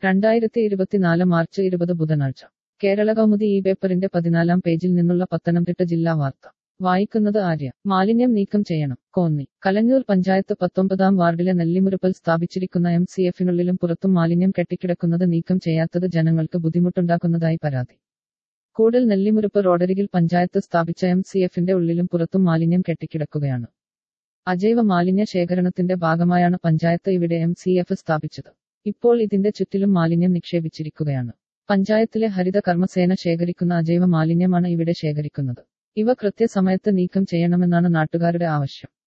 രണ്ടായിരത്തി ഇരുപത്തിനാല് മാർച്ച് ഇരുപത് ബുധനാഴ്ച കേരള കൗമുദി ഈ പേപ്പറിന്റെ പതിനാലാം പേജിൽ നിന്നുള്ള പത്തനംതിട്ട ജില്ലാ വാർത്ത വായിക്കുന്നത് ആര്യ മാലിന്യം നീക്കം ചെയ്യണം കോന്നി കലഞ്ഞൂർ പഞ്ചായത്ത് പത്തൊമ്പതാം വാർഡിലെ നെല്ലിമുരുപ്പൽ സ്ഥാപിച്ചിരിക്കുന്ന എം സി എഫിനുള്ളിലും പുറത്തും മാലിന്യം കെട്ടിക്കിടക്കുന്നത് നീക്കം ചെയ്യാത്തത് ജനങ്ങൾക്ക് ബുദ്ധിമുട്ടുണ്ടാക്കുന്നതായി പരാതി കൂടൽ നെല്ലിമുരുപ്പ് റോഡരികിൽ പഞ്ചായത്ത് സ്ഥാപിച്ച എം സി എഫിന്റെ ഉള്ളിലും പുറത്തും മാലിന്യം കെട്ടിക്കിടക്കുകയാണ് അജൈവ മാലിന്യ ശേഖരണത്തിന്റെ ഭാഗമായാണ് പഞ്ചായത്ത് ഇവിടെ എം സി എഫ് സ്ഥാപിച്ചത് ഇപ്പോൾ ഇതിന്റെ ചുറ്റിലും മാലിന്യം നിക്ഷേപിച്ചിരിക്കുകയാണ് പഞ്ചായത്തിലെ ഹരിത കർമ്മസേന ശേഖരിക്കുന്ന അജൈവ മാലിന്യമാണ് ഇവിടെ ശേഖരിക്കുന്നത് ഇവ കൃത്യസമയത്ത് നീക്കം ചെയ്യണമെന്നാണ് നാട്ടുകാരുടെ ആവശ്യം